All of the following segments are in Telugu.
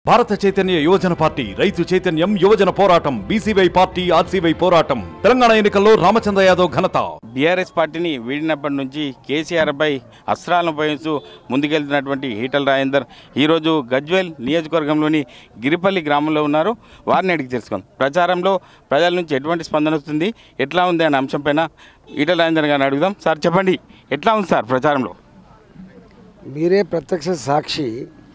భారత చైతన్య యువజన పార్టీ రైతు చైతన్యం యువజన పోరాటం బీసీవై పార్టీ ఆర్సీవై పోరాటం తెలంగాణ ఎన్నికల్లో రామచంద్ర యాదవ్ ఘనత బీఆర్ఎస్ పార్టీని వీడినప్పటి నుంచి కేసీఆర్ పై అస్త్రాలను ఉపయోగిస్తూ ముందుకెళ్తున్నటువంటి ఈటల రాజేందర్ ఈరోజు గజ్వేల్ నియోజకవర్గంలోని గిరిపల్లి గ్రామంలో ఉన్నారు వారిని అడిగి తెలుసుకుందాం ప్రచారంలో ప్రజల నుంచి ఎటువంటి స్పందన వస్తుంది ఎట్లా ఉంది అనే అంశంపైన ఈటల రాజేందర్ గారిని అడుగుదాం సార్ చెప్పండి ఎట్లా ఉంది సార్ ప్రచారంలో మీరే ప్రత్యక్ష సాక్షి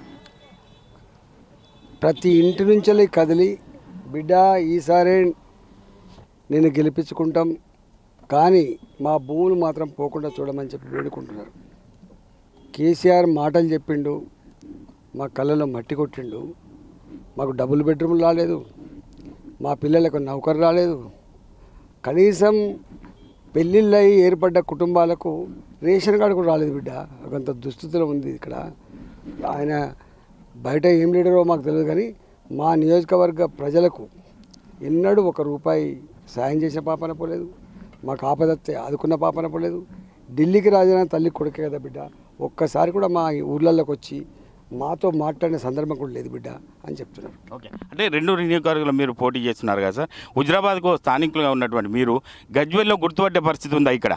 ప్రతి ఇంటి నుంచి కదిలి బిడ్డ ఈసారే నేను గెలిపించుకుంటాం కానీ మా భూములు మాత్రం పోకుండా చూడమని చెప్పి వేడుకుంటున్నారు కేసీఆర్ మాటలు చెప్పిండు మా కళ్ళలో మట్టి కొట్టిండు మాకు డబుల్ బెడ్రూమ్ రాలేదు మా పిల్లలకు నౌకరు రాలేదు కనీసం పెళ్ళిళ్ళయి ఏర్పడ్డ కుటుంబాలకు రేషన్ కార్డు కూడా రాలేదు బిడ్డ కొంత దుస్థితిలో ఉంది ఇక్కడ ఆయన బయట ఏం లీడరో మాకు తెలియదు కానీ మా నియోజకవర్గ ప్రజలకు ఎన్నడూ ఒక రూపాయి సాయం చేసిన పాపన పోలేదు మాకు ఆపదత్తే ఆదుకున్న పాపన పోలేదు ఢిల్లీకి రాజైన తల్లి కొడుకే కదా బిడ్డ ఒక్కసారి కూడా మా ఊర్లలోకి వచ్చి మాతో మాట్లాడిన సందర్భం కూడా లేదు బిడ్డ అని చెప్తున్నారు ఓకే అంటే రెండు నియోజకవర్గాలు మీరు పోటీ చేస్తున్నారు కదా సార్ హుజరాబాద్కు స్థానికులుగా ఉన్నటువంటి మీరు గజ్వేల్లో గుర్తుపట్టే పరిస్థితి ఉందా ఇక్కడ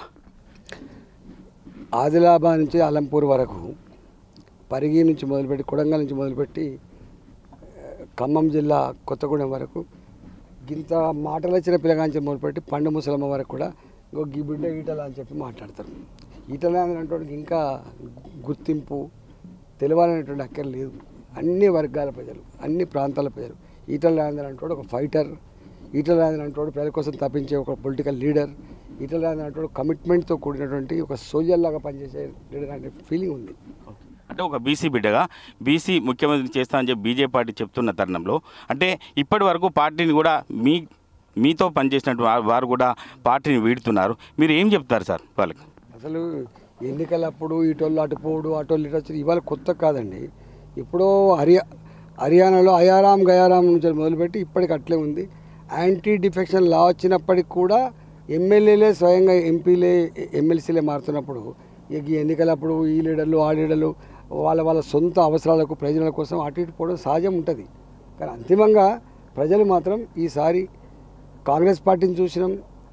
ఆదిలాబాద్ నుంచి అలంపూర్ వరకు పరిగి నుంచి మొదలుపెట్టి కొడంగల్ నుంచి మొదలుపెట్టి ఆ, ఖమ్మం జిల్లా కొత్తగూడెం వరకు గింత మాటలు వచ్చిన పిల్లగాంచి మొదలుపెట్టి పండు ముసలమ్మ వరకు కూడా ఇంకో గీ బిడ్డ ఈటల అని చెప్పి మాట్లాడతారు ఈటల అనేటువంటి ఇంకా గుర్తింపు తెలవాలనేటువంటి అక్కర లేదు అన్ని వర్గాల ప్రజలు అన్ని ప్రాంతాల ప్రజలు ఈటల రాజేంద్ర అంటాడు ఒక ఫైటర్ ఈటల రాజేంద్ర అంటాడు ప్రజల కోసం తప్పించే ఒక పొలిటికల్ లీడర్ ఈటల రాజేంద్ర అంటాడు కమిట్మెంట్తో కూడినటువంటి ఒక సోల్జర్ లాగా పనిచేసే లీడర్ అనే ఫీలింగ్ ఉంది అంటే ఒక బీసీ బిడ్డగా బీసీ ముఖ్యమంత్రి చేస్తా అని చెప్పి బీజేపీ పార్టీ చెప్తున్న తరుణంలో అంటే ఇప్పటి వరకు పార్టీని కూడా మీ మీతో పనిచేసినట్టు వా- వారు కూడా పార్టీని వీడుతున్నారు మీరు ఏం చెప్తారు సార్ వాళ్ళకి అసలు ఎన్నికలప్పుడు ఇటోళ్ళు అటు పోడు అటోళ్ళు ఇటు వచ్చి ఇవాళ కొత్త కాదండి ఇప్పుడు హరియా హర్యానాలో అయారాం గయారాం నుంచి మొదలుపెట్టి ఇప్పటికి అట్లే ఉంది యాంటీ డిఫెక్షన్ లా వచ్చినప్పటికి కూడా ఎమ్మెల్యేలే స్వయంగా ఎంపీలే ఎమ్మెల్సీలే మారుతున్నప్పుడు ఇక ఈ ఎన్నికలప్పుడు ఈ లీడర్లు ఆ లీడర్లు వాళ్ళ వాళ్ళ సొంత అవసరాలకు ప్రయోజనాల కోసం అటు ఇటు పోవడం సహజం ఉంటుంది కానీ అంతిమంగా ప్రజలు మాత్రం ఈసారి కాంగ్రెస్ పార్టీని చూసినాం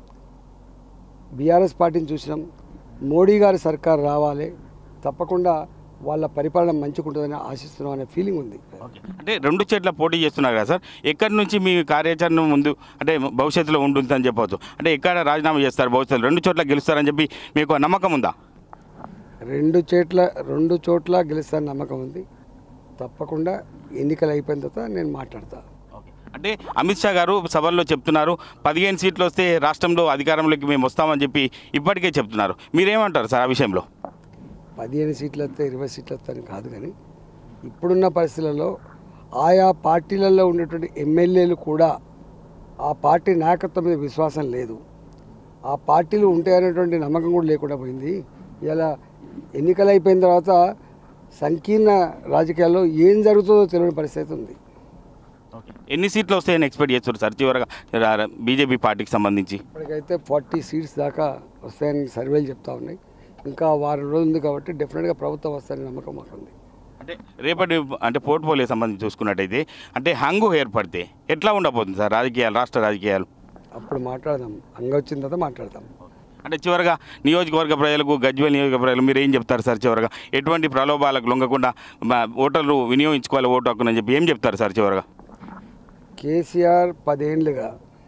బీఆర్ఎస్ పార్టీని చూసినాం మోడీ గారి సర్కార్ రావాలి తప్పకుండా వాళ్ళ పరిపాలన మంచిగుంటుందని ఆశిస్తున్నాం అనే ఫీలింగ్ ఉంది అంటే రెండు చెట్ల పోటీ చేస్తున్నారు కదా సార్ ఎక్కడి నుంచి మీ కార్యాచరణ ముందు అంటే భవిష్యత్తులో ఉంటుందని చెప్పవచ్చు అంటే ఎక్కడ రాజీనామా చేస్తారు భవిష్యత్తులో రెండు చోట్ల గెలుస్తారని చెప్పి మీకు నమ్మకం ఉందా రెండు చోట్ల రెండు చోట్ల గెలుస్తాను నమ్మకం ఉంది తప్పకుండా ఎన్నికలు అయిపోయిన తర్వాత నేను మాట్లాడతా అంటే అమిత్ షా గారు సభల్లో చెప్తున్నారు పదిహేను సీట్లు వస్తే రాష్ట్రంలో అధికారంలోకి మేము వస్తామని చెప్పి ఇప్పటికే చెప్తున్నారు మీరేమంటారు సార్ ఆ విషయంలో పదిహేను సీట్లు వస్తే ఇరవై సీట్లు వస్తాయని కాదు కానీ ఇప్పుడున్న పరిస్థితులలో ఆయా పార్టీలలో ఉండేటువంటి ఎమ్మెల్యేలు కూడా ఆ పార్టీ నాయకత్వం మీద విశ్వాసం లేదు ఆ పార్టీలు ఉంటాయనేటువంటి నమ్మకం కూడా లేకుండా పోయింది ఇలా ఎన్నికలు అయిపోయిన తర్వాత సంకీర్ణ రాజకీయాల్లో ఏం జరుగుతుందో తెలియని పరిస్థితి ఉంది ఎన్ని సీట్లు వస్తాయని ఎక్స్పెక్ట్ చేస్తారు సార్ చివరగా బీజేపీ పార్టీకి సంబంధించి ఇప్పటికైతే ఫార్టీ సీట్స్ దాకా వస్తాయని సర్వేలు చెప్తా ఉన్నాయి ఇంకా వారం రోజులు ఉంది కాబట్టి డెఫినెట్గా ప్రభుత్వం వస్తాయని నమ్మకం మాకు ఉంది అంటే రేపటి అంటే పోర్ట్ఫోలియో సంబంధించి చూసుకున్నట్టయితే అంటే హంగు ఏర్పడితే ఎట్లా ఉండబోతుంది సార్ రాజకీయాలు రాష్ట్ర రాజకీయాలు అప్పుడు మాట్లాడదాం అంగ వచ్చిన తర్వాత మాట్లాడదాం అంటే చివరగా నియోజకవర్గ ప్రజలకు గజ్వేల్ నియోజకవర్గ ప్రజలు మీరు ఏం చెప్తారు సార్ చివరగా ఎటువంటి ప్రలోభాలకు లొంగకుండా మా ఓటర్లు వినియోగించుకోవాలి ఓటు హక్కునని చెప్పి ఏం చెప్తారు సార్ చివరగా కేసీఆర్ పదేళ్ళుగా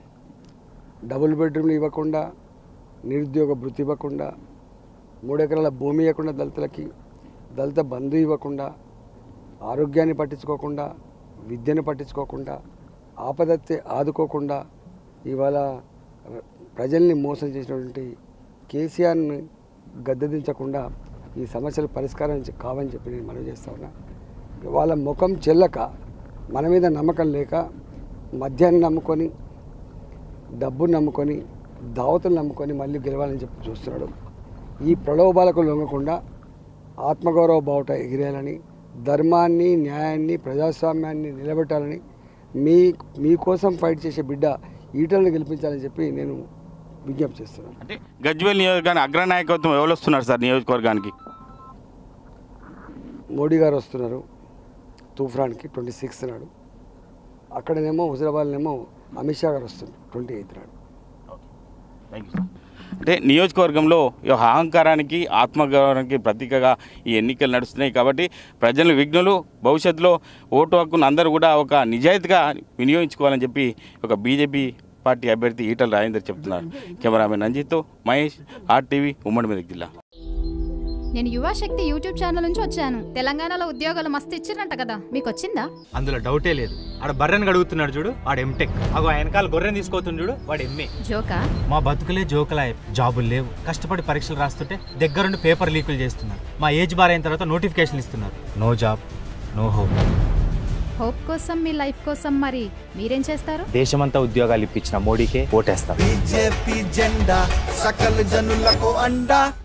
డబుల్ బెడ్రూమ్లు ఇవ్వకుండా నిరుద్యోగ భృతి ఇవ్వకుండా మూడు ఎకరాల భూమి ఇవ్వకుండా దళితులకి దళిత బంధు ఇవ్వకుండా ఆరోగ్యాన్ని పట్టించుకోకుండా విద్యను పట్టించుకోకుండా ఆపదత్తే ఆదుకోకుండా ఇవాళ ర- ప్రజల్ని మోసం చేసినటువంటి కేసీఆర్ని గద్దెదించకుండా ఈ సమస్యలు పరిష్కారం చే- కావని చెప్పి నేను మనవి చేస్తా ఉన్నా వాళ్ళ ముఖం చెల్లక మన మీద నమ్మకం లేక మద్యాన్ని నమ్ముకొని డబ్బును నమ్ముకొని దావతులు నమ్ముకొని మళ్ళీ గెలవాలని చెప్పి చూస్తున్నాడు ఈ ప్రలోభాలకు లొంగకుండా ఆత్మగౌరవ బావుట ఎగిరేయాలని ధర్మాన్ని న్యాయాన్ని ప్రజాస్వామ్యాన్ని నిలబెట్టాలని మీ మీకోసం ఫైట్ చేసే బిడ్డ ఈటలను గెలిపించాలని చెప్పి నేను విజ్ఞప్తి చేస్తున్నాను అంటే గజ్వేల్ నియోజకవర్గానికి అగ్రనాయకత్వం ఎవరు వస్తున్నారు సార్ నియోజకవర్గానికి మోడీ గారు వస్తున్నారు తూఫాన్కి ట్వంటీ సిక్స్త్ నాడు అక్కడనేమో హుజరాబాద్నేమో అమిత్ షా గారు వస్తుంది ట్వంటీ ఎయిత్ నాడు థ్యాంక్ యూ సార్ అంటే నియోజకవర్గంలో ఈ అహంకారానికి ఆత్మగౌరవానికి ప్రతీకగా ఈ ఎన్నికలు నడుస్తున్నాయి కాబట్టి ప్రజలు విఘ్నులు భవిష్యత్తులో ఓటు హక్కును అందరూ కూడా ఒక నిజాయితీగా వినియోగించుకోవాలని చెప్పి ఒక బీజేపీ పార్టీ అభ్యర్థి ఈటల రాజేందర్ చెప్తున్నారు కెమెరామెన్ రంజిత్తో మహేష్ ఆర్టీవీ ఉమ్మడి మెదక్ జిల్లా నేను యువశక్తి యూట్యూబ్ ఛానల్ నుంచి వచ్చాను తెలంగాణలో ఉద్యోగాలు మస్తు ఇచ్చిరంట కదా మీకు వచ్చిందా అందులో డౌటే లేదు ఆడ బర్రెని అడుగుతున్నాడు చూడు వాడు ఎంటెక్ అగో ఆయన వెనకాల గొర్రెని తీసుకొస్తుంది చూడు వాడు ఎంఏ జోకా మా బతుకులే జోకులా జాబులు లేవు కష్టపడి పరీక్షలు రాస్తుంటే దగ్గరుండి పేపర్ లీకులు చేస్తున్నారు మా ఏజ్ బార్ అయిన తర్వాత నోటిఫికేషన్ ఇస్తున్నారు no job no hope hope కోసం మీ లైఫ్ కోసం మరి మీరేం చేస్తారు దేశమంతా ఉద్యోగాలు ఇప్పించిన మోడీకే ఓటేస్తాం బీజేపీ జెండా సకల జనులకు అండా